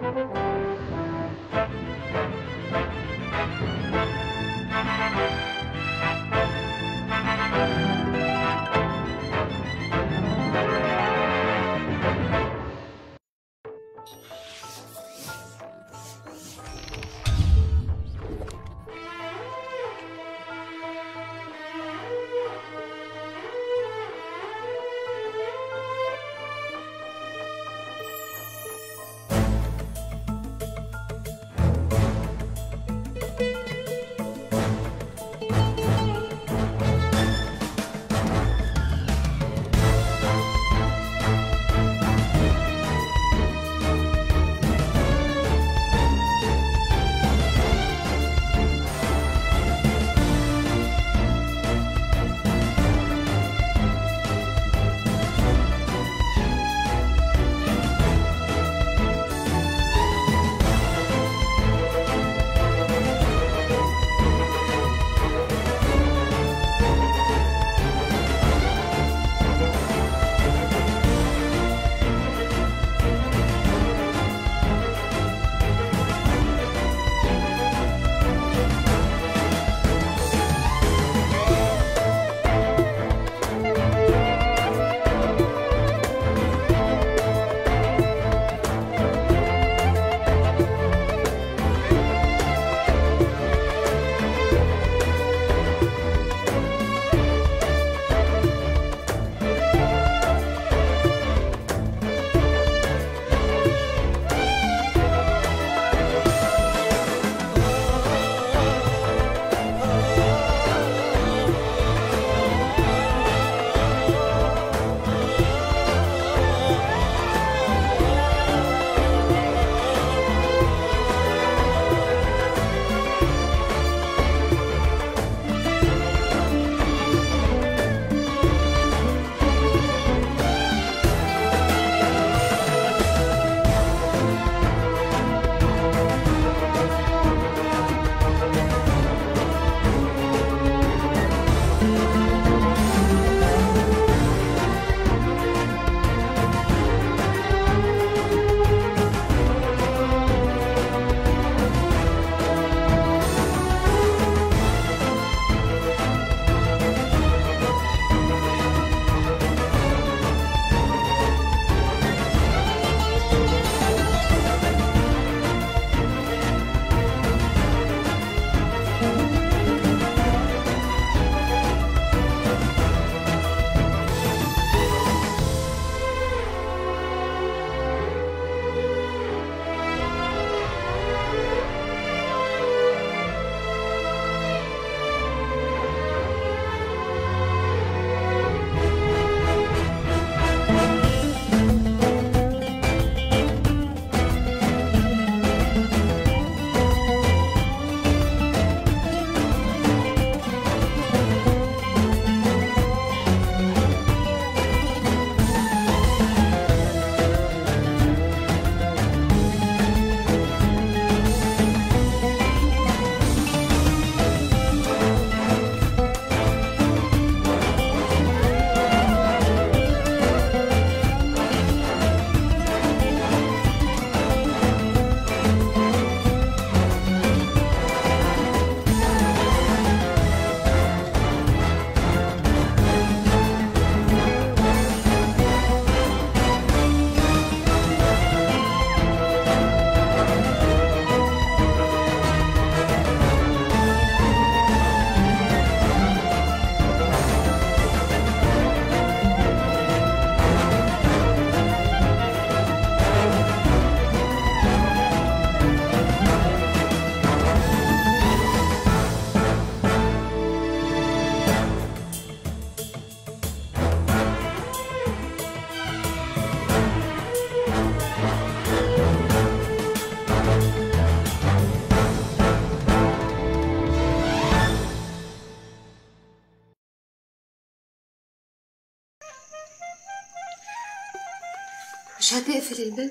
مش هتقفل الباب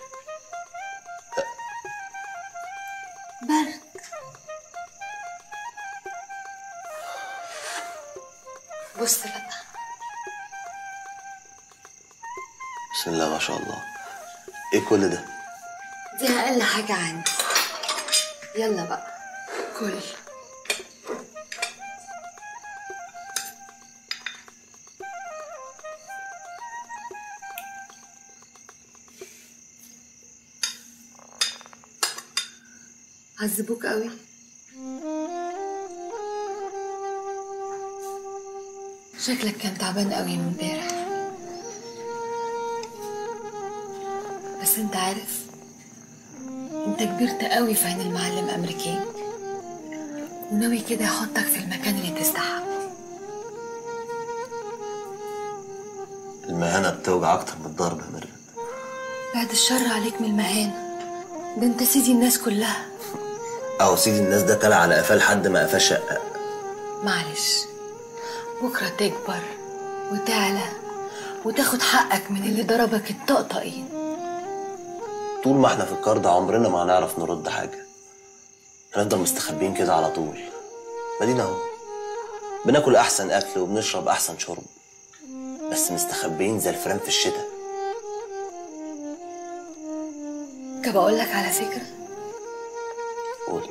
برد بص بقى بسم الله ما شاء الله ايه كل ده دي اقل حاجة عندي يلا بقى كل عذبوك قوي شكلك كان تعبان قوي من امبارح بس انت عارف انت كبرت قوي في عين المعلم امريكان وناوي كده يحطك في المكان اللي تستحق المهانة بتوجع أكتر من الضرب يا ميرفت بعد الشر عليك من المهانة ده انت سيدي الناس كلها أهو سيدي الناس ده طلع على قفاه لحد ما قفاه شقق معلش بكرة تكبر وتعلى وتاخد حقك من اللي ضربك الطقطقين طول ما احنا في الكار ده عمرنا ما هنعرف نرد حاجة هنفضل مستخبيين كده على طول مدينة اهو بناكل أحسن أكل وبنشرب أحسن شرب بس مستخبيين زي الفيران في الشتاء طب اقول لك على فكرة قولي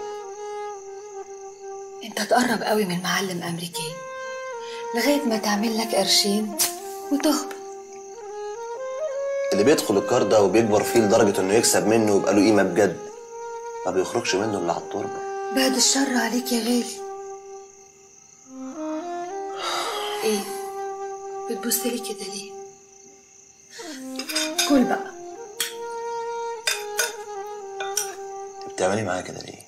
انت تقرب قوي من معلم امريكان لغاية ما تعمل لك قرشين وتهبط اللي بيدخل الكار ده وبيكبر فيه لدرجة إنه يكسب منه ويبقى له قيمة بجد ما بيخرجش منه إلا على التربة بعد الشر عليك يا غالي ايه بتبص لي كده ليه كل بقى انت بتعملي معايا كده ليه؟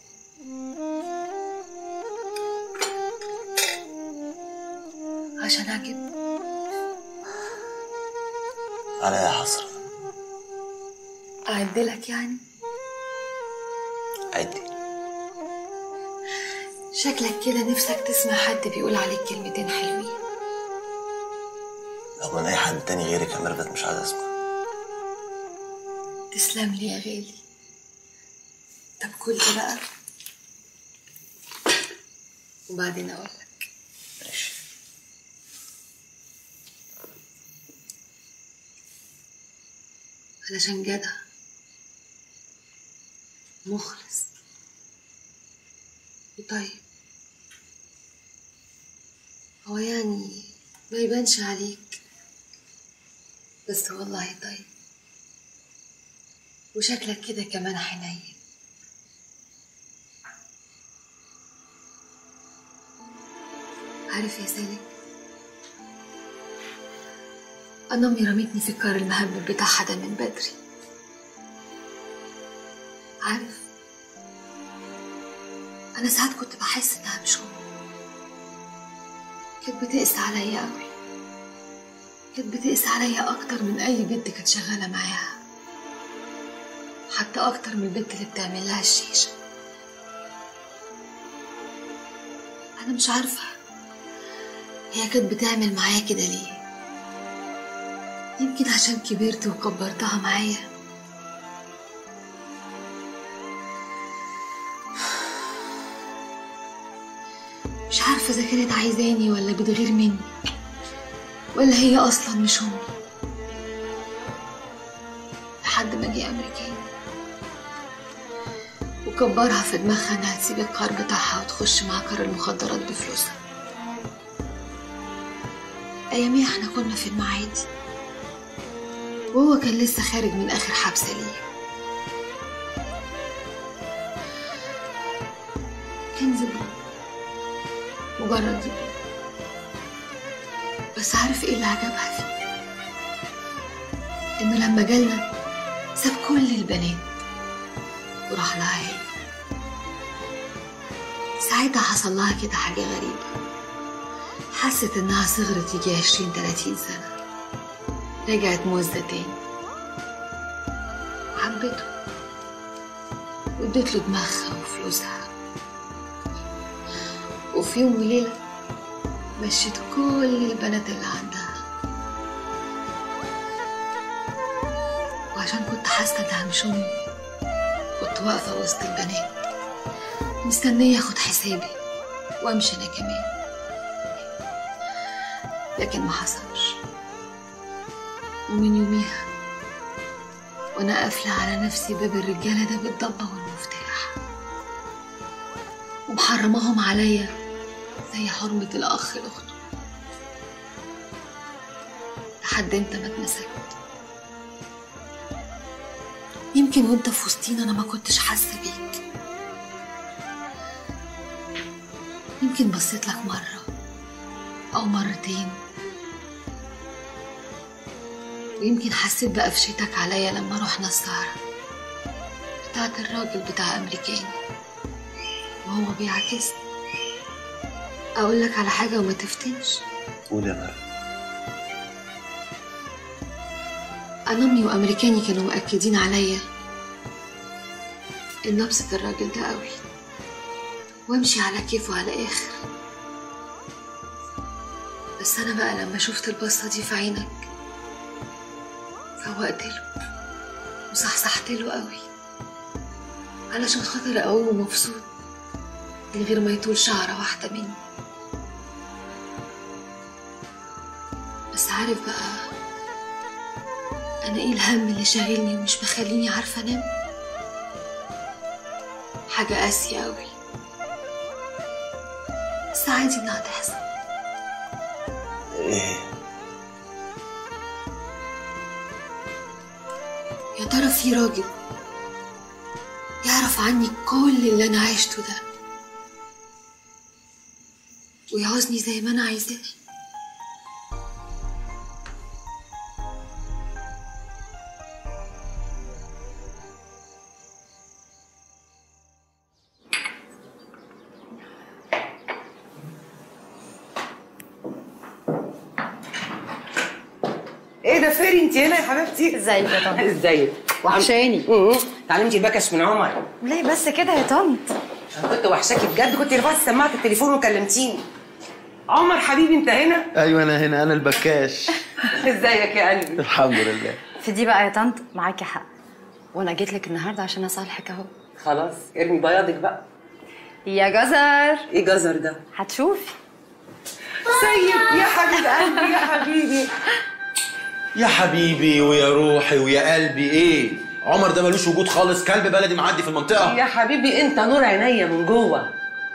عشان اعجب عليا حسرة اعدلك يعني عدي شكلك كده نفسك تسمع حد بيقول عليك كلمتين حلوين لو من أي حد تاني غيرك يا ميرفت مش عايز أسمع تسلم لي يا غالي طب كل ده بقى وبعدين اقول لك ماشي علشان جدع مخلص وطيب هو يعني ما يبانش عليك بس والله طيب وشكلك كده كمان حنين عارف يا سالك أنا أمي رمتني في الكار المهبب بتاعها ده من بدري عارف أنا ساعات كنت بحس إنها مش أمي كانت بتقس عليا أوي كانت بتقس عليا أكتر من أي بنت كانت شغالة معاها حتى أكتر من البنت اللي بتعمل لها الشيشة أنا مش عارفة هي كانت بتعمل معايا كده ليه يمكن عشان كبرت وكبرتها معايا مش عارفة إذا كانت عايزاني ولا بتغير مني ولا هي أصلا مش أمي لحد ما جه أمريكان وكبرها في دماغها إنها تسيب القار بتاعها وتخش مع كار المخدرات بفلوسها أياميها احنا كنا في المعادي وهو كان لسه خارج من آخر حبسة ليه كان زبون مجرد زبون بس عارف ايه اللي عجبها فيه انه لما جالنا ساب كل البنات وراح لها هي ساعتها حصل لها كده حاجة غريبة حست انها صغرت يجي عشرين تلاتين سنة رجعت موزة تاني حبته واديت له دماغها وفلوسها وفي يوم وليلة مشيت كل البنات اللي عندها وعشان كنت حاسة انها مش امي كنت واقفة وسط البنات مستنية اخد حسابي وامشي انا كمان لكن ما حصلش ومن يوميها وانا قافله على نفسي باب الرجاله ده بالضبه والمفتاح ومحرماهم عليا زي حرمه الاخ لاخته لحد انت ما اتمسكت يمكن وانت في وسطينا انا ما كنتش حاسه بيك يمكن بصيت لك مره او مرتين ويمكن حسيت بقفشتك عليا لما رحنا السهرة بتاعت الراجل بتاع أمريكاني وهو بيعاكسني أقول لك على حاجة وما تفتنش قول يا مريم أنا أمي وأمريكاني كانوا مأكدين عليا إن أبسط الراجل ده قوي وأمشي على كيفه على آخر بس أنا بقى لما شفت البصة دي في عينك فوقت له وصحصحت له قوي علشان خاطر اقومه مبسوط من غير ما يطول شعرة واحدة مني بس عارف بقى أنا إيه الهم اللي شاغلني ومش مخليني عارفة أنام حاجة قاسية أوي بس عادي إنها تحصل ايه يا ترى في راجل يعرف عني كل اللي أنا عشته ده ويعوزني زي ما أنا عايزاه ايه ده فيري انت هنا يا حبيبتي ازيك يا طنط ازيك وحشاني امم اتعلمتي البكش من عمر ليه بس كده يا طنط انا كنت وحشاكي بجد كنت رفعتي سماعه التليفون وكلمتيني عمر حبيبي انت هنا ايوه انا هنا انا البكاش ازيك يا قلبي الحمد لله في دي بقى يا طنط معاكي حق وانا جيت لك النهارده عشان اصالحك اهو خلاص ارمي بياضك بقى يا جزر ايه جزر ده هتشوفي سيد يا حبيب قلبي يا حبيبي يا حبيبي ويا روحي ويا قلبي ايه عمر ده ملوش وجود خالص كلب بلدي معدي في المنطقه يا حبيبي انت نور عينيا من جوه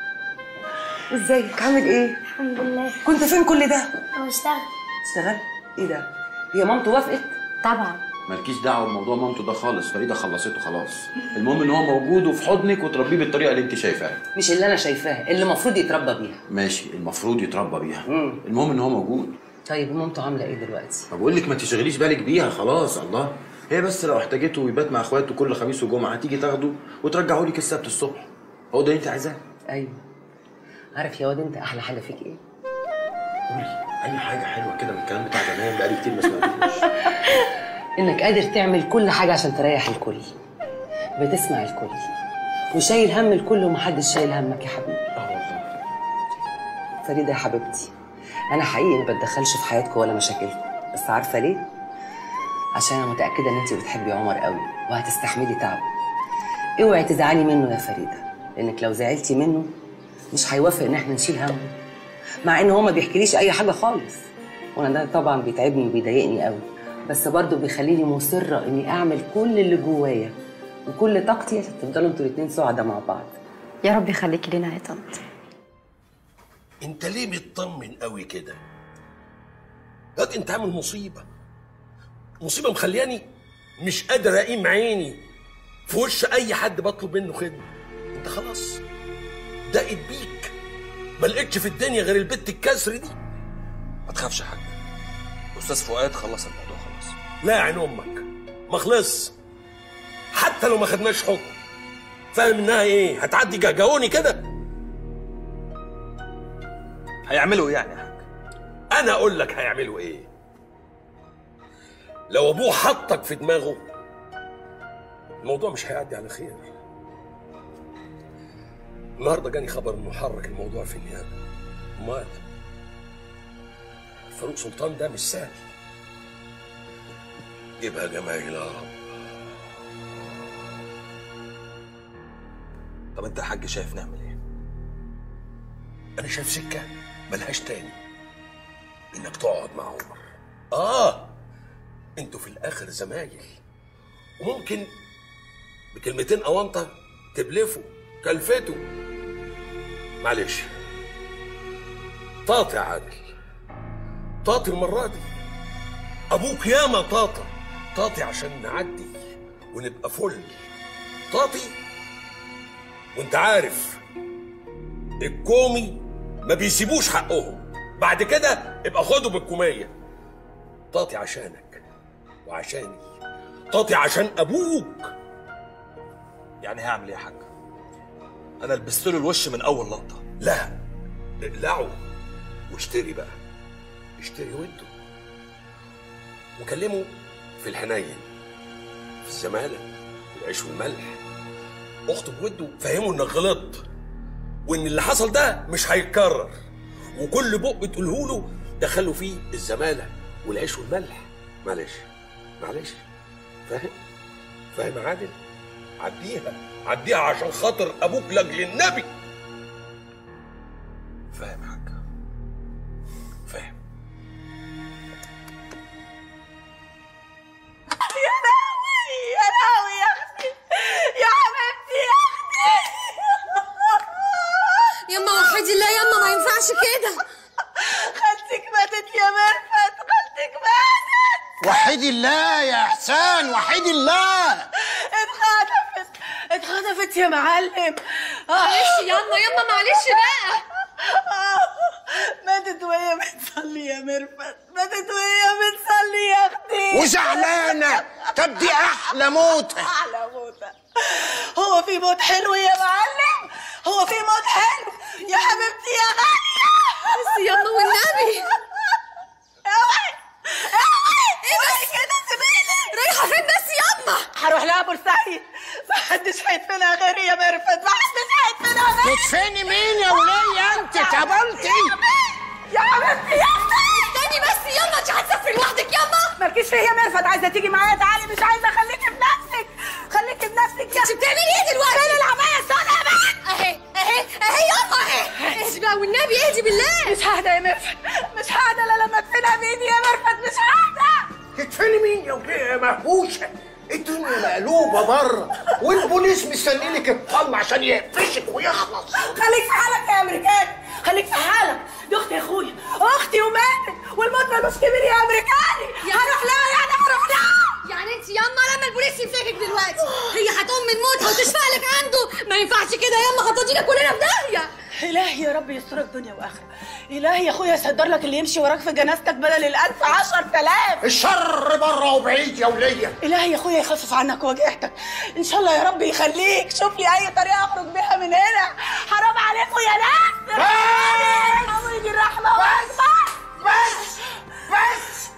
ازيك عامل ايه الحمد لله كنت فين كل ده هو اشتغل اشتغل ايه ده هي مامته وافقت طبعا مالكيش دعوه بموضوع مامته ده خالص فريده خلصته خلاص المهم ان هو موجود وفي حضنك وتربيه بالطريقه اللي انت شايفاها مش اللي انا شايفاها اللي المفروض يتربى بيها ماشي المفروض يتربى بيها مم. المهم ان هو موجود طيب مامته عامله ايه دلوقتي ما بقول لك ما تشغليش بالك بيها خلاص الله هي بس لو احتاجته ويبات مع اخواته كل خميس وجمعه تيجي تاخده وترجعه لك السبت الصبح هو ده اللي انت عايزاه ايوه عارف يا واد انت احلى حاجه فيك ايه قولي اي حاجه حلوه كده من الكلام بتاع زمان بقالي كتير ما سمعتوش انك قادر تعمل كل حاجه عشان تريح الكل بتسمع الكل وشايل هم الكل ومحدش شايل همك يا حبيبي اه والله فريده يا حبيبتي انا حقيقي ما بتدخلش في حياتكم ولا مشاكلكم بس عارفه ليه عشان انا متاكده ان انت بتحبي عمر قوي وهتستحملي تعبه اوعي تزعلي منه يا فريده لانك لو زعلتي منه مش هيوافق ان احنا نشيل همه مع ان هو ما بيحكيليش اي حاجه خالص وانا ده طبعا بيتعبني وبيضايقني قوي بس برضه بيخليني مصره اني اعمل كل اللي جوايا وكل طاقتي عشان تفضلوا انتوا الاتنين سعداء مع بعض يا رب يخليكي لنا يا طنط انت ليه مطمن قوي كده ياض انت عامل مصيبه مصيبه مخلياني مش قادر اقيم عيني في وش اي حد بطلب منه خدمه انت خلاص دقت بيك ما لقيتش في الدنيا غير البت الكسر دي ما تخافش يا حاج استاذ فؤاد خلص الموضوع خلاص لا يا عين امك ما خلص حتى لو ما خدناش حكم فاهم انها ايه هتعدي جاجاوني كده هيعملوا ايه يعني يا حاج انا اقول لك هيعملوا ايه لو ابوه حطك في دماغه الموضوع مش هيعدي على خير النهارده جاني خبر انه حرك الموضوع في النيابه امال فاروق سلطان ده مش سهل جيبها جمايل يا رب طب انت يا حاج شايف نعمل ايه انا شايف سكه ملهاش تاني انك تقعد مع عمر اه انتوا في الاخر زمايل وممكن بكلمتين اونطه تبلفه كلفته معلش طاطي يا عادل طاطي المره دي ابوك ياما طاطا طاطي عشان نعدي ونبقى فل طاطي وانت عارف الكومي ما بيسيبوش حقهم بعد كده ابقى خده بالكوميه طاطي عشانك وعشاني طاطي عشان ابوك يعني هعمل ايه يا حاج انا لبست له الوش من اول لقطه لا اقلعه واشتري بقى اشتري وانتو وكلمه في الحنين في الزمالة والعيش والملح اخطب وده فهمه انك غلطت وان اللي حصل ده مش هيتكرر وكل بق تقوله له دخله فيه الزمالة والعيش والملح معلش معلش فاهم فاهم يا عادل عديها عديها عشان خاطر ابوك لاجل النبي فاهم يا حاج فاهم يا لهوي يا لهوي يا اختي يا حبيبتي يا اختي يما وحدي الله يما ما ينفعش كده خالتك ماتت يا مرفت خالتك ماتت وحدي الله يا احسان وحدي الله اتخطفت اتخطفت يا معلم معلش يما يما معلش بقى ماتت وهي بتصلي يا مرفت ماتت وهي بتصلي يا اختي وزعلانه طب دي احلى موته على موتة هو في موت حلو يا معلم هو في موت حلو يا حبيبتي يا غالية بس يما والنبي اوعي اوعي اوعي كده سيبيني رايحه فين بس يما هروح لها بورسعيد محدش هيدفنها غيري يا مرفت محدش هيدفنها غيري تدفني مين يا ولية انت تبلتي يا حبيبتي يا اختي استني بس يما انت هتسافري لوحدك يما مالكيش فيا يا مرفت عايزه تيجي معايا تعالي مش عايزه خليكي بنفسك خليكي بنفسك يا انت بتعملي ايه دلوقتي فين العبايه السوداء بقى اهي اهي اهي يما اهي اهدي بقى والنبي اهدي بالله مش ههدى يا مرفت مش ههدى الا لما ادفنها بايدي يا مرفت مش ههدى تدفني مين يا ولية يا مهبوشة الدنيا مقلوبة بره والبوليس مستنيلك تطلع عشان يقفشك ويخلص خليك في حالك يا امريكاني خليك في حالك دي اختي يا اخويا اختي وماتت والموت ملوش كبير يا امريكاني هروح لها يعني هروح لها يعني انت يما لما البوليس يمسكك دلوقتي هي هتقوم من موتها وتشفع لك عنده ما ينفعش كده يما هتودينا كلنا في داهيه إلهي يا رب يسترك دنيا وآخرة إلهي يا أخويا يصدر لك اللي يمشي وراك في جنازتك بدل الألف عشر تلاف الشر بره وبعيد يا ولية إلهي يا أخويا يخفف عنك وجعتك إن شاء الله يا رب يخليك شوف لي أي طريقة أخرج بيها من هنا حرام عليكم يا ناس ارحموا يجي الرحمة وأكبر بس بس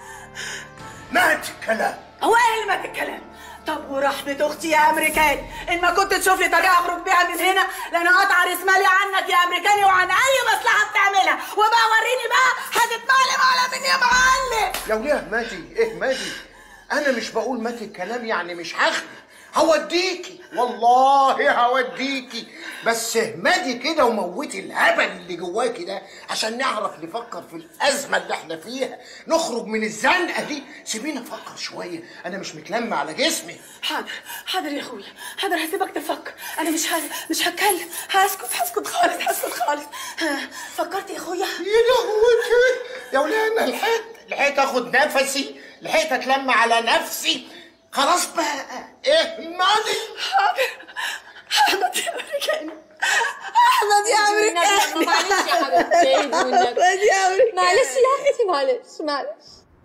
مات الكلام هو إيه اللي مات الكلام طب ورحمة أختي يا أمريكاني إن ما كنت تشوف لي طريقة أخرج بيها من هنا لأنا أقطع راس مالي عنك يا أمريكاني وعن أي مصلحة بتعملها وبقى وريني بقى هتتمعلم على مين يا معلم يا وليه اهمدي اهمدي انا مش بقول مات الكلام يعني مش هخفي هوديكي والله هوديكي بس اهمدي كده وموتي الهبل اللي جواكي ده عشان نعرف نفكر في الازمه اللي احنا فيها نخرج من الزنقه دي سيبيني افكر شويه انا مش متلم على جسمي حاضر حاضر يا اخويا حاضر هسيبك تفكر انا مش ه... مش هتكلم هسكت هسكت خالص هسكت خالص ها، فكرت يا اخويا يا لهوتي يا وليه انا لحقت لحقت اخد نفسي لحقت اتلم على نفسي خلاص بقى اهمدي حاضر احمد يا امريكاني احمد يا امريكاني معلش يا حبيبتي احمد يا امريكاني معلش يا اختي معلش معلش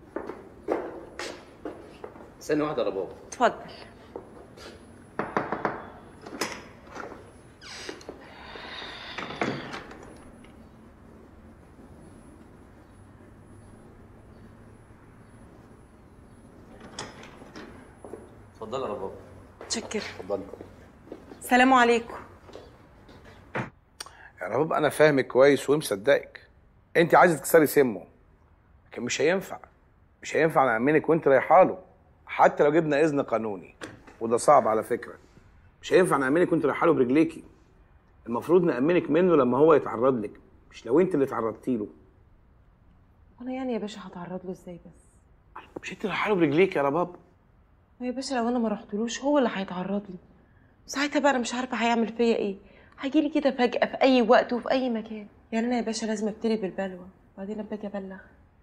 ثانية واحدة يا بابا اتفضل اتفضل يا بابا شكر اتفضل السلام عليكم يا رباب انا فاهمك كويس ومصدقك انت عايزه تكسري سمه لكن مش هينفع مش هينفع نأمنك وانت رايحه له حتى لو جبنا اذن قانوني وده صعب على فكره مش هينفع نأمنك وانت رايحه له برجليكي المفروض نأمنك منه لما هو يتعرض لك مش لو انت اللي اتعرضتي له وانا يعني يا باشا هتعرض له ازاي بس مش انت رايحه له برجليك يا رباب يا باشا لو انا ما رحتلوش هو اللي هيتعرض لي ساعتها بقى انا مش عارفه هيعمل فيا ايه هيجيلي كده فجاه في اي وقت وفي اي مكان يعني انا يا باشا لازم ابتلي بالبلوى وبعدين ابقى اجي ابلغ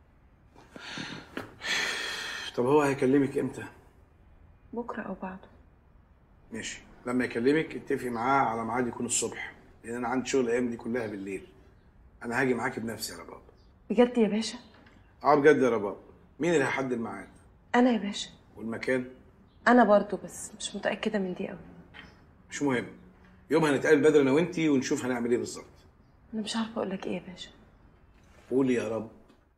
طب هو هيكلمك امتى بكره او بعده ماشي لما يكلمك اتفقي معاه على ميعاد يكون الصبح لان انا عندي شغل الايام دي كلها بالليل انا هاجي معاكي بنفسي يا رباب بجد يا باشا اه بجد يا رباب مين اللي هيحدد الميعاد انا يا باشا والمكان انا برضو بس مش متاكده من دي قوي مش مهم يوم هنتقابل بدري انا وانتي ونشوف هنعمل ايه بالظبط انا مش عارفه اقول لك ايه يا باشا قولي يا رب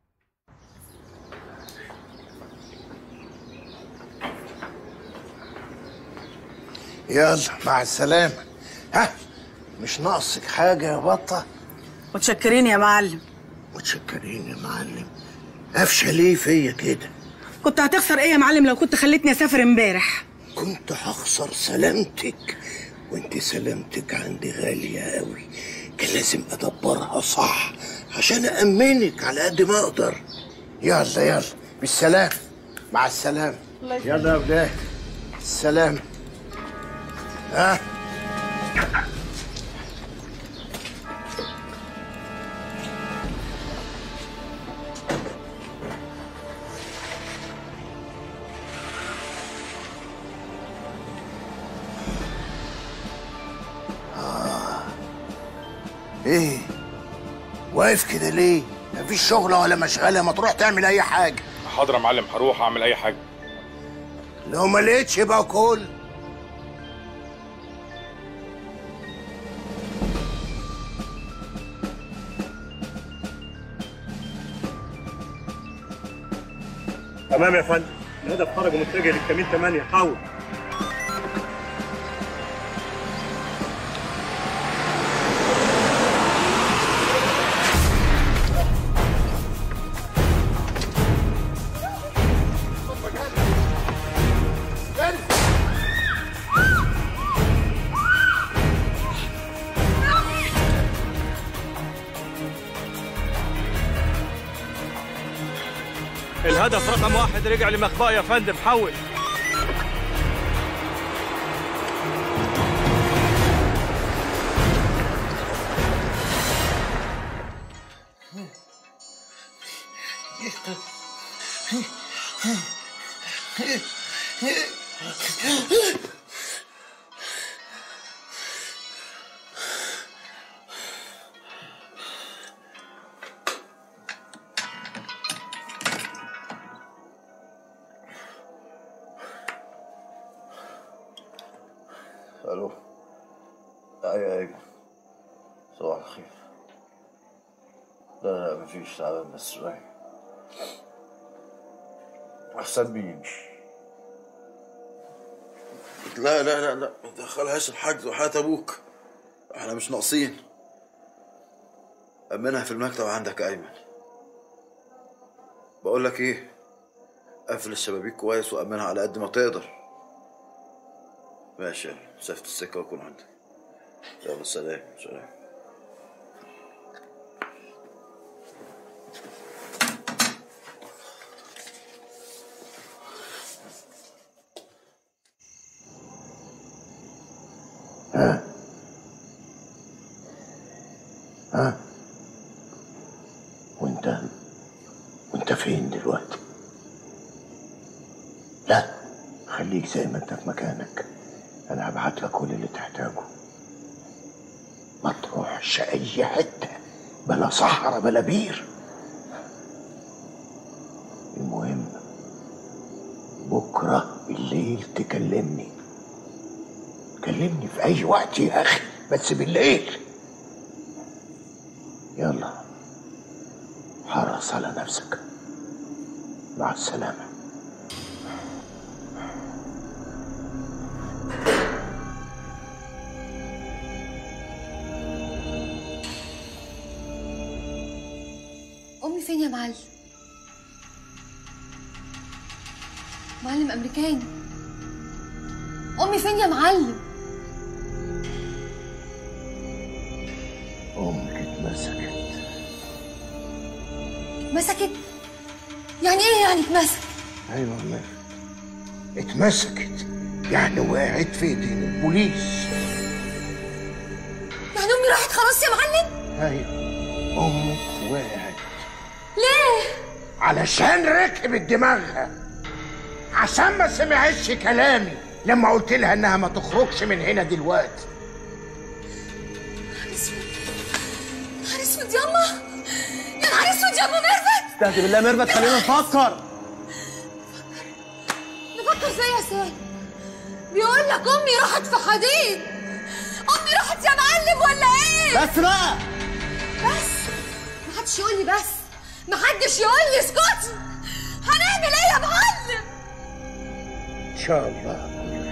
يلا مع السلامة ها مش ناقصك حاجة يا بطة متشكرين يا معلم متشكرين يا معلم قفشة ليه فيا كده كنت هتخسر ايه يا معلم لو كنت خليتني اسافر امبارح كنت هخسر سلامتك وانت سلامتك عندي غالية قوي كان لازم ادبرها صح عشان أأمنك على قد ما أقدر يلا يلا بالسلام مع السلامة يلا يا ولاد السلام ها آه. ايه واقف كده ليه مفيش شغلة ولا مشغلة ما تروح تعمل أي حاجة حاضر يا معلم هروح اعمل اي حاجه لو ما لقيتش يبقى كل تمام يا فندم الهدف خرج ومتجه للكمين 8 حاول الهدف رقم واحد رجع لمخبأ يا فندم حول الو ايوه ايوه صباح الخير لا لا مفيش تعبان بس شوية احسن مين لا لا لا لا ما تدخلهاش الحجز وحياة ابوك احنا مش ناقصين امنها في المكتب عندك يا ايمن بقول لك ايه قفل الشبابيك كويس وامنها على قد ما تقدر ماشي يلا مسافة السكة واكون عندك يلا سلام سلام ها ها وانت وانت فين دلوقتي لا خليك زي ما انت في مكانك انا هبعت لك كل اللي تحتاجه ما تروحش اي حته بلا صحراء بلا بير المهم بكره بالليل تكلمني كلمني في اي وقت يا اخي بس بالليل يلا حرص على نفسك مع السلامه أمي فين يا معلم؟ معلم أمريكاني أمي فين يا معلم؟ امك اتمسكت اتمسكت؟ يعني إيه يعني اتمسك؟ ايوه والله اتمسكت يعني وقعت في ايدين البوليس يعني امي راحت خلاص يا معلم ايوه امك وقعت ليه علشان ركبت دماغها عشان ما سمعتش كلامي لما قلت لها انها ما تخرجش من هنا دلوقتي نهار اسود ياما يا نهار اسود يا ابو ميرفت استهدي بالله ميرفت خلينا نفكر نفكر ازاي يا سالم بيقول لك امي راحت في حديد امي راحت يا معلم ولا ايه بس بقى بس محدش يقول لي بس محدش يقول لي اسكتي هنعمل ايه يا معلم ان شاء الله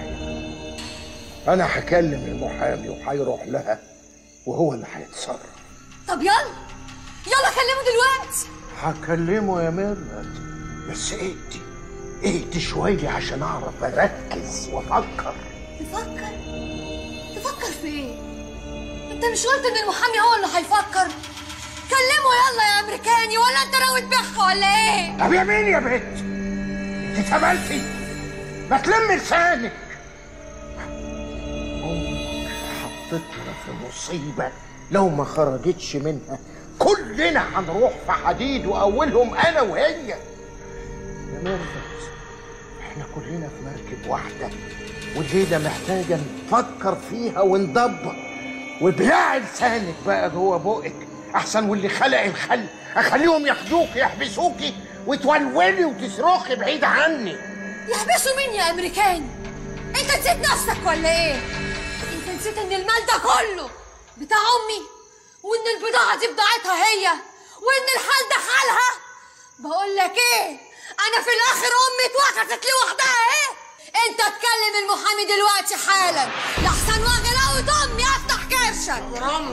انا هكلم المحامي وهيروح لها وهو اللي هيتصرف طب يلا يلا كلمه دلوقتي هكلمه يا ميرفت بس اهدي اهدي شوية عشان اعرف اركز وافكر تفكر تفكر في ايه انت مش قلت ان المحامي هو اللي هيفكر كلمه يلا يا امريكاني ولا انت ناوي تبيعها ولا ايه طب يا مين يا بنت انت اتقبلتي ما تلمي لسانك امك حطتنا في مصيبة لو ما خرجتش منها كلنا هنروح في حديد واولهم انا وهي يا ميرفت احنا كلنا في مركب واحدة والليلة محتاجة نفكر فيها وندبر وبلع لسانك بقى جوه بقك احسن واللي خلق الخل اخليهم ياخدوك يحبسوكي وتولولي وتصرخي بعيد عني يحبسوا مين يا امريكاني انت نسيت نفسك ولا ايه انت نسيت ان المال ده كله بتاع امي وان البضاعه دي بضاعتها هي وان الحال ده حالها بقول لك ايه انا في الاخر امي اتوقفت لوحدها ايه انت تكلم المحامي دلوقتي حالا لحسن وغلاوة امي افتح كرشك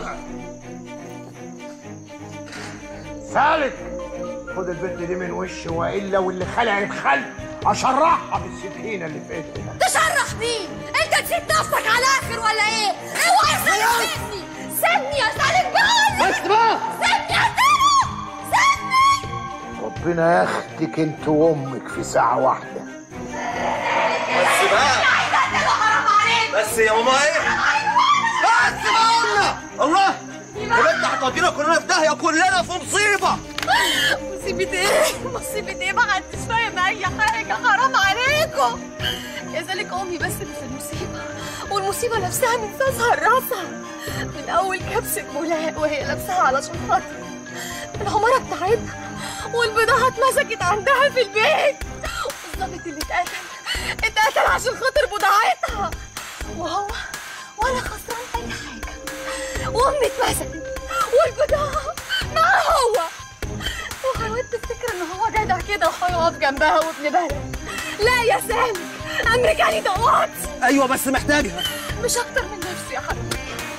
سالك خد البنت دي من وشي والا واللي خلق الخلق اشرحها بالسكينه اللي في ايدها تشرح مين انت نسيت نفسك على الاخر ولا ايه اوعى يا سالم سيبني سيبني يا سالم بقول لك بس بقى سيبني يا سالم سيبني ربنا ياخدك انت وامك في ساعه واحده بس بقى حرام عليك بس يا ماما ايه بس بقى قلنا الله يا بنت هتودينا كلنا في داهيه كلنا في مصيبه مصيبة ايه؟ مصيبة ايه؟ ما حدش فاهم أي حاجة حرام عليكم يا ذلك أمي بس اللي في المصيبة والمصيبة نفسها من ساسها لراسها من أول كبسة ملاء وهي لابساها علشان خاطر العمارة بتاعتها والبضاعة اتمسكت عندها في البيت والظابط اللي اتقتل اتقتل عشان خاطر بضاعتها وهو ولا خسران أي حاجة وأمي اتمسكت والبضاعة معاه هو وحاولت تفتكر ان هو جدع كده وهيقف جنبها وابن بلد لا يا سامي امريكاني دوات ايوه بس محتاجها مش اكتر من نفسي يا حبيبي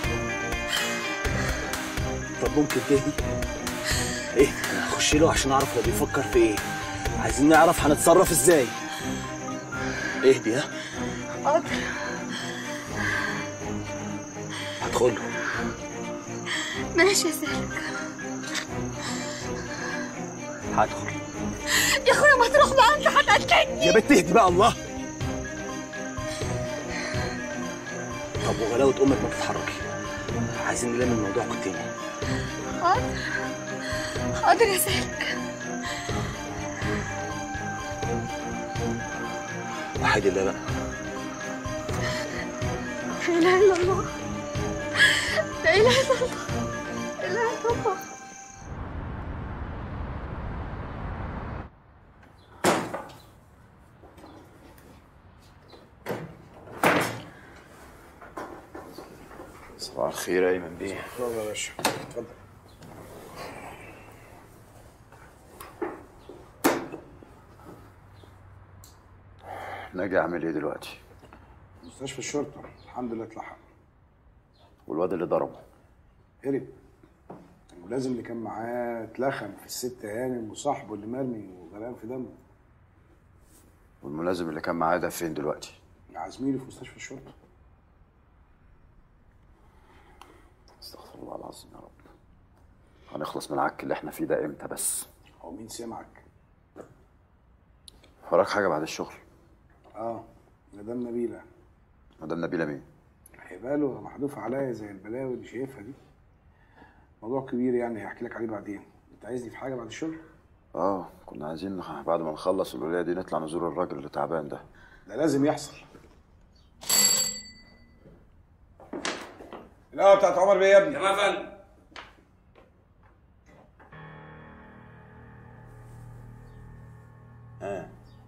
طب ممكن تهدي ايه انا هخش له عشان اعرف هو بيفكر في ايه عايزين نعرف هنتصرف ازاي اهدي ها حاضر هدخل له ماشي يا سالك هدخل يا اخويا ما تروح بقى انت هتقتلني يا بنت اهدي بقى الله طب وغلاوة امك ما تتحركي عايزين نلم الموضوع كنتين حاضر حاضر يا سالك وحيد الله بقى لا اله الا الله لا اله الا الله لا اله الا الله صباح الخير يا ايمن بيه اتفضل يا باشا اتفضل ناجي اعمل ايه دلوقتي مستشفى الشرطه الحمد لله اتلحق والواد اللي ضربه هرب الملازم اللي كان معاه اتلخم في الست هانم وصاحبه اللي مرمي وغرقان في دمه والملازم اللي كان معاه ده فين دلوقتي عازميني في مستشفى الشرطه استغفر الله العظيم يا رب هنخلص من العك اللي احنا فيه ده امتى بس هو مين سمعك وراك حاجه بعد الشغل اه اه مدام نبيله مدام نبيله مين؟ هيبقى محذوف عليا زي البلاوي اللي شايفها دي موضوع كبير يعني هحكي لك عليه بعدين انت عايزني في حاجه بعد الشغل اه كنا عايزين نخ- بعد ما نخلص الولايه دي نطلع نزور الراجل اللي تعبان ده ده لازم يحصل القهوه بتاعت عمر بيه يا ابني تمام يا فندم اه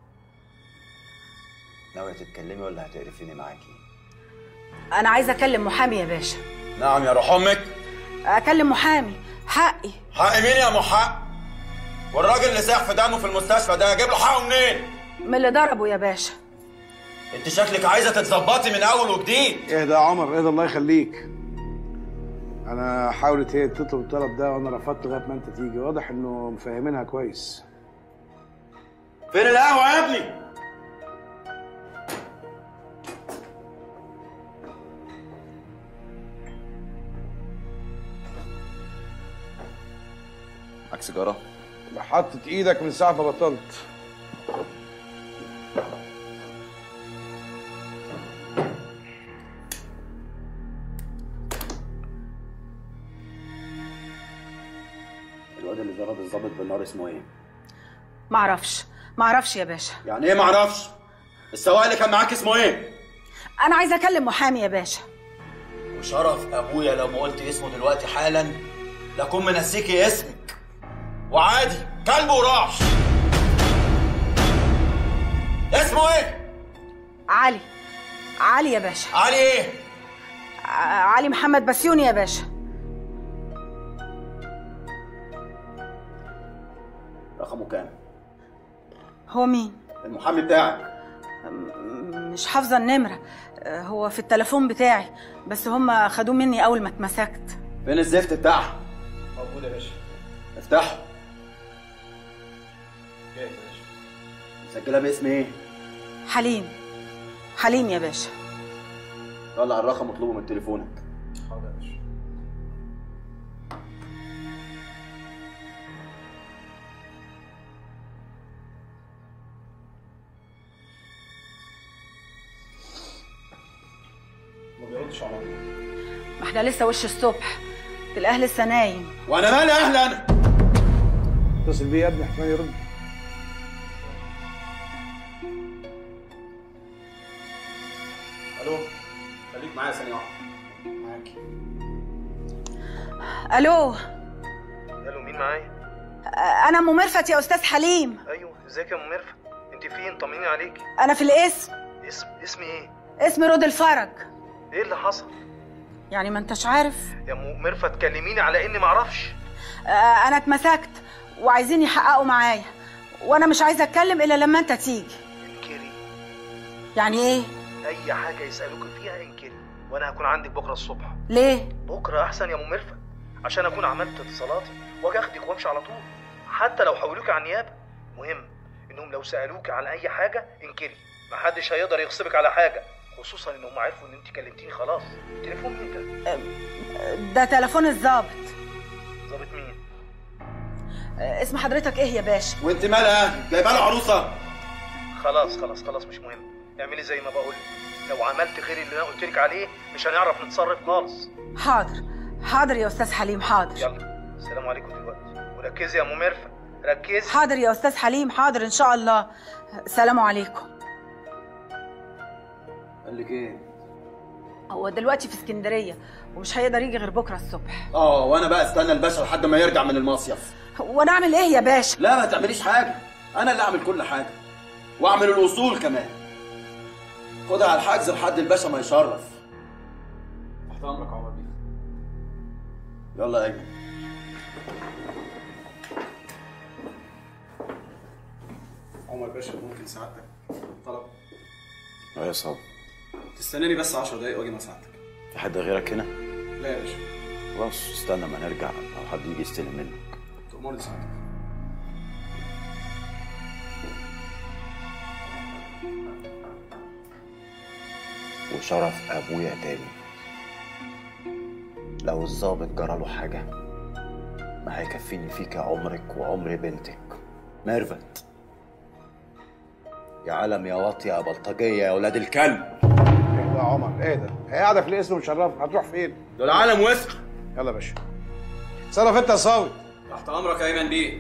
ناوية تتكلمي ولا هتقرفيني معاكي؟ انا عايزه اكلم محامي يا باشا نعم يا روح امك اكلم محامي حقي حق مين يا محق؟ والراجل اللي ساح في دمه في المستشفى ده اجيب له حقه منين؟ من اللي ضربه يا باشا انت شكلك عايزه تتظبطي من اول وجديد اهدى يا عمر اهدى الله يخليك انا حاولت هي تطلب الطلب ده وانا رفضت لغايه ما انت تيجي واضح انه مفهمينها كويس فين القهوه يا ابني؟ معاك سيجاره؟ حطت ايدك من ساعه ما بطلت الواد اللي ضرب الظابط بالنار اسمه ايه؟ معرفش معرفش يا باشا يعني ايه معرفش؟ السواق اللي كان معاك اسمه ايه؟ انا عايزه اكلم محامي يا باشا وشرف ابويا لو ما قلت اسمه دلوقتي حالا لاكون منسيكي اسمك وعادي كلب وراح اسمه ايه؟ علي علي يا باشا علي ايه؟ ع- علي محمد بسيوني يا باشا رقمه كام؟ هو مين المحامي بتاعك مش حافظه النمره آه، هو في التليفون بتاعي بس هم خدوه مني اول ما اتمسكت فين الزفت بتاعها؟ موجود يا باشا افتحه جاهز يا باشا مسجلها باسم ايه؟ حليم حليم يا باشا طلع الرقم واطلبه من تليفونك حاضر يا باشا ما بيردش على طول ما احنا لسه وش الصبح تلاقيه لسه نايم وانا مالي اهل انا اتصل بيه يا ابني احتمال يرد الو خليك معايا ثانيه واحده معاك الو الو مين معايا؟ آه، انا ام مرفت يا استاذ حليم ايوه ازيك يا ام ميرفت؟ انت فين؟ طمنيني عليكي انا في الاسم اسم اسمي ايه؟ اسمي رود الفرج ايه اللي حصل؟ يعني ما انتش عارف يا ام ميرفت كلميني على اني معرفش آه، انا اتمسكت وعايزين يحققوا معايا وانا مش عايزه اتكلم الا لما انت تيجي انكري يعني ايه اي حاجه يسالوك فيها انكري وانا هكون عندك بكره الصبح ليه بكره احسن يا ام ميرفت عشان اكون عملت اتصالاتي واجي اخدك وامشي على طول حتى لو حولوك على النيابه مهم انهم لو سالوك عن اي حاجه انكري محدش هيقدر يغصبك على حاجه خصوصا انهم عرفوا ان انت كلمتيني خلاص تليفون مين ده ده تليفون الظابط ظابط مين آه، اسم حضرتك ايه يا باشا وانت مالها جايبه له عروسه خلاص خلاص خلاص مش مهم اعملي زي ما بقول لو عملت غير اللي انا قلت لك عليه مش هنعرف نتصرف خالص حاضر حاضر يا استاذ حليم حاضر يلا السلام عليكم دلوقتي وركزي يا ام ميرفت ركزي حاضر يا استاذ حليم حاضر ان شاء الله السلام عليكم قال لك ايه؟ هو دلوقتي في اسكندريه ومش هيقدر يجي غير بكره الصبح اه وانا بقى استنى الباشا لحد ما يرجع من المصيف وانا اعمل ايه يا باشا لا ما تعمليش حاجه انا اللي اعمل كل حاجه واعمل الوصول كمان خدها على الحجز لحد الباشا ما يشرف تحت امرك يا عمر بيه يلا يا ايمن عمر باشا ممكن سعادتك طلب يا صاحبي تستناني بس 10 دقايق واجي مع سعادتك في حد غيرك هنا لا يا باشا خلاص استنى ما نرجع او حد يجي يستلم منك تأمرني سعادتك وشرف ابويا تاني لو الظابط جراله حاجه ما هيكفيني فيك عمرك وعمر بنتك ميرفت يا علم يا واطيه يا بلطجيه يا ولاد الكلب اهدى يا عمر اهدى هي قاعده في الاسم مشرفه هتروح فين؟ دول عالم وسخ يلا يا باشا صرف انت يا صاوي تحت امرك يا ايمن بيه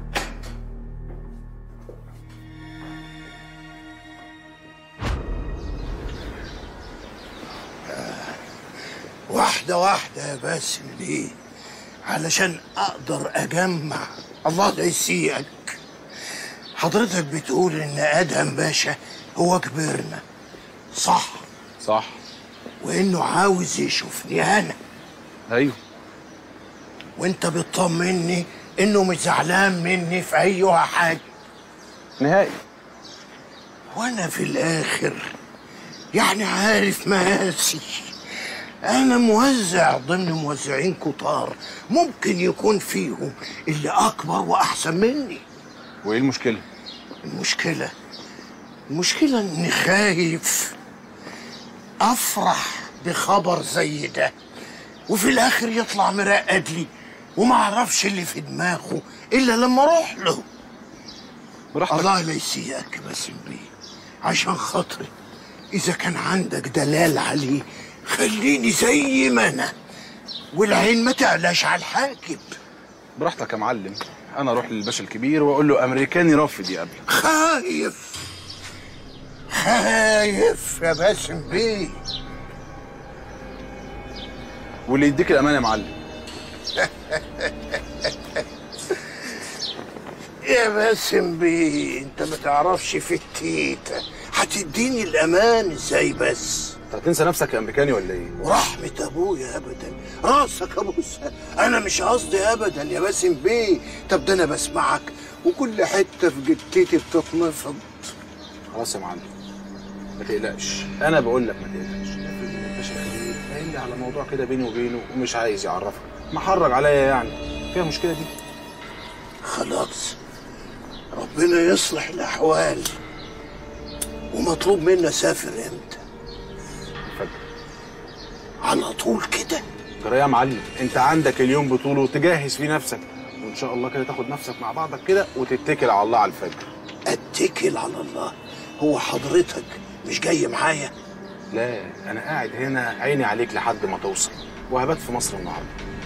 واحدة واحدة يا باسم ليه علشان أقدر أجمع الله لا يسيئك حضرتك بتقول إن أدهم باشا هو كبرنا صح صح وإنه عاوز يشوفني أنا ايوه وإنت بتطمني إنه مش زعلان مني في أيها حاجة نهائي وأنا في الآخر يعني عارف مقاسي أنا موزع ضمن موزعين كتار ممكن يكون فيهم اللي أكبر وأحسن مني وايه المشكله؟ المشكلة المشكلة إني خايف أفرح بخبر زي ده وفي الآخر يطلع مرقد لي وما أعرفش اللي في دماغه إلا لما أروح له براحتك الله لا يسيئك يا باسم بيه عشان خاطري إذا كان عندك دلال عليه خليني زي ما أنا والعين ما تعلاش على الحاكم براحتك يا معلم انا اروح للباشا الكبير واقول له امريكاني رافض يقابلك خايف خايف يا باسم بيه واللي يديك الامان يا معلم يا باسم بيه انت ما تعرفش في التيتا هتديني الامان ازاي بس انت هتنسى نفسك يا امريكاني ولا ايه؟ ورحمة ابويا ابدا راسك ابوسها انا مش قصدي ابدا يا باسم بيه طب ده انا بسمعك وكل حتة في جتتي بتتنفض خلاص يا معلم ما تقلقش انا بقول لك ما تقلقش افرض ان الباشا الكبير قايل لي على موضوع كده بيني وبينه ومش عايز يعرفك محرج عليا يعني فيها مشكله دي خلاص ربنا يصلح الاحوال ومطلوب منا اسافر امتى على طول كده ترى يا معلم انت عندك اليوم بطوله تجهز فيه نفسك وان شاء الله كده تاخد نفسك مع بعضك كده وتتكل على الله على الفجر اتكل على الله هو حضرتك مش جاي معايا لا انا قاعد هنا عيني عليك لحد ما توصل وهبات في مصر النهارده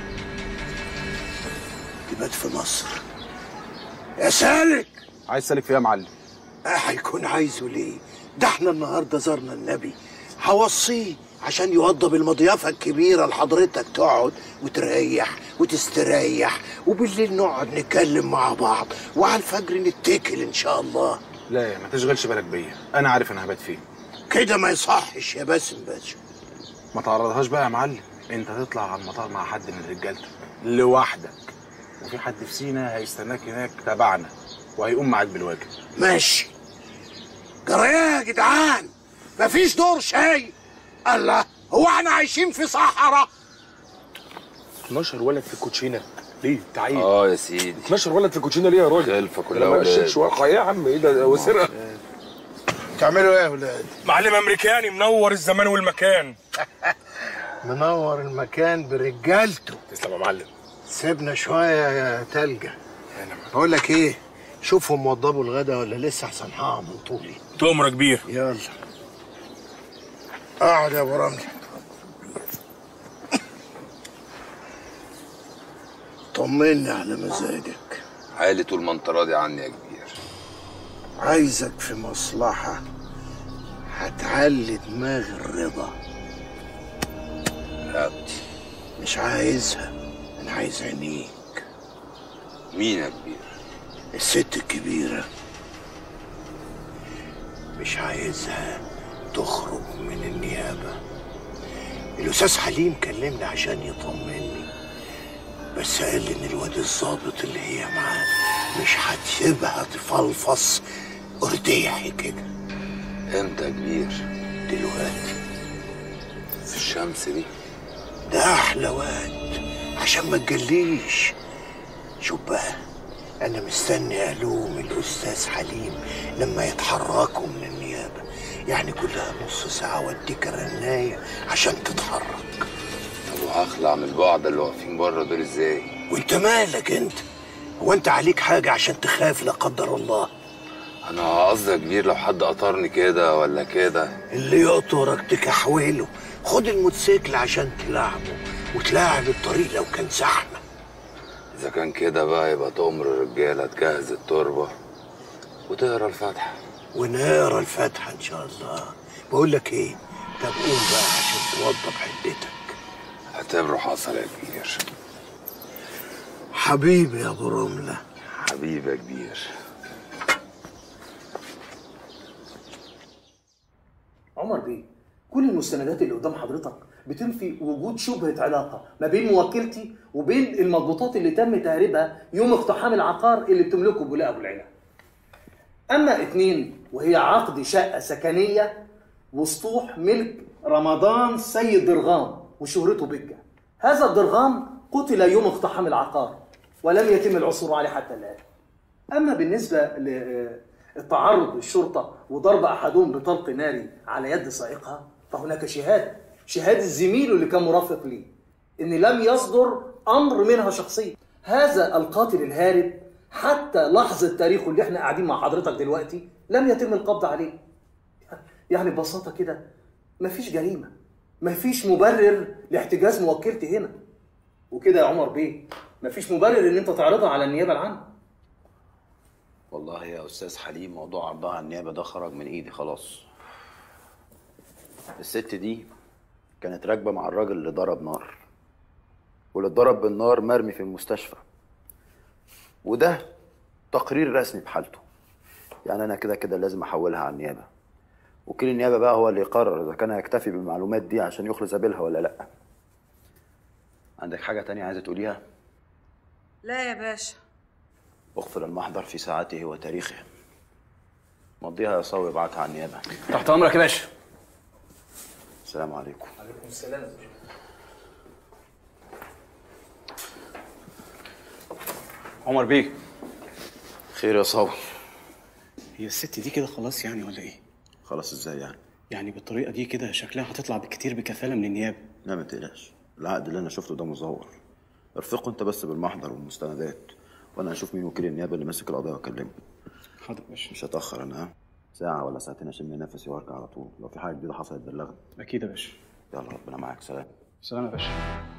تبات في مصر يا سالك عايز سالك فيها يا معلم آه، هيكون عايزه ليه ده احنا النهارده زرنا النبي هوصيه عشان يوضب المضيافه الكبيره لحضرتك تقعد وتريح وتستريح وبالليل نقعد نتكلم مع بعض وعلى الفجر نتكل ان شاء الله لا ما تشغلش بالك بيا انا عارف انا هبات فين كده ما يصحش يا باسم باشا ما تعرضهاش بقى يا معلم انت تطلع على المطار مع حد من رجالتك لوحدك وفي حد في سينا هيستناك هناك تبعنا وهيقوم معاك بالواجب ماشي جرايه يا جدعان مفيش دور شاي الله هو احنا عايشين في صحراء 12 ولد في الكوتشينه ليه تعيين اه يا سيدي 12 ولد في الكوتشينه ليه يا راجل خلفة كلها أنا ما ولاد. قشتش ورقه ايه يا عم ايه ده وسرقه تعملوا ايه يا ولاد معلم امريكاني منور الزمان والمكان منور المكان برجالته تسلم يا معلم سيبنا شويه يا تلجة بقول لك ايه شوفهم وضبوا الغدا ولا لسه احسن هقع من طولي تؤمر يا كبير يلا اقعد يا ابو رملي طمني على مزاجك حالي طول ما انت راضي عني يا كبير عايزك في مصلحة هتعلي دماغ الرضا رقبتي مش عايزها انا عايز عينيك مين يا كبير الست الكبيرة مش عايزها تخرج من النيابة الأستاذ حليم كلمني عشان يطمني بس قال لي إن الواد الظابط اللي هي معاه مش هتسيبها تفلفص أرديحي كده امتى يا كبير دلوقتي في الشمس دي ده أحلى واد عشان ما تجليش شوف بقى أنا مستني ألوم الأستاذ حليم لما يتحركوا من النيابة يعني كلها نص ساعة وأديك رناية عشان تتحرك طب وهخلع من البعض اللي واقفين بره دول ازاي وأنت مالك أنت هو أنت عليك حاجة عشان تخاف لا قدر الله انا قصدي يا كبير لو حد قطرني كده ولا كده اللي يقطرك تكحوله خد الموتوسيكل عشان تلعبه وتلاعب الطريق لو كان زحمه اذا كان كده بقى يبقى تؤمر الرجاله تجهز التربه وتقرا الفاتحه ونقرا الفاتحه ان شاء الله بقول لك ايه طب قوم بقى عشان توضب حدتك اعتبره حصل يا كبير حبيبي يا ابو رمله حبيبي يا كبير عمر بيه كل المستندات اللي قدام حضرتك بتنفي وجود شبهة علاقة ما بين موكلتي وبين المضبوطات اللي تم تهريبها يوم اقتحام العقار اللي بتملكه بولاء أبو العلا. أما اتنين وهي عقد شقة سكنية وسطوح ملك رمضان سيد درغام وشهرته بجة. هذا الدرغام قتل يوم اقتحام العقار ولم يتم العثور عليه حتى الآن. أما بالنسبة للتعرض للشرطة وضرب أحدهم بطلق ناري على يد سائقها فهناك شهادة شهادة زميله اللي كان مرافق ليه إن لم يصدر أمر منها شخصيا هذا القاتل الهارب حتى لحظة تاريخه اللي احنا قاعدين مع حضرتك دلوقتي لم يتم القبض عليه يعني ببساطة كده مفيش جريمة مفيش مبرر لاحتجاز موكلتي هنا وكده يا عمر بيه مفيش مبرر ان انت تعرضها على النيابة العامة والله يا استاذ حليم موضوع عرضها على النيابه ده خرج من ايدي خلاص الست دي كانت راكبه مع الراجل اللي ضرب نار واللي اتضرب بالنار مرمي في المستشفى وده تقرير رسمي بحالته يعني انا كده كده لازم احولها على النيابه وكيل النيابه بقى هو اللي يقرر اذا كان هيكتفي بالمعلومات دي عشان يخلص سبيلها ولا لا عندك حاجه تانية عايزه تقوليها لا يا باشا اغفر المحضر في ساعته وتاريخه مضيها يا صاوي ابعتها على النيابه تحت امرك يا باشا السلام عليكم عليكم السلام عمر بيه خير يا صاوي هي الست دي كده خلاص يعني ولا ايه؟ خلاص ازاي يعني يعني بالطريقه دي كده شكلها هتطلع بالكتير بكفاله من النيابه لا ما تقلقش العقد اللي انا شفته ده مزور ارفقوا انت بس بالمحضر والمستندات وانا هشوف مين وكيل النيابه اللي ماسك القضيه واكلمه حاضر يا باشا مش هتاخر انا ها ساعه ولا ساعتين اشم نفسي وارجع على طول لو في حاجه جديده حصلت بلغني اكيد يا باشا يلا ربنا معاك سلام سلام يا باشا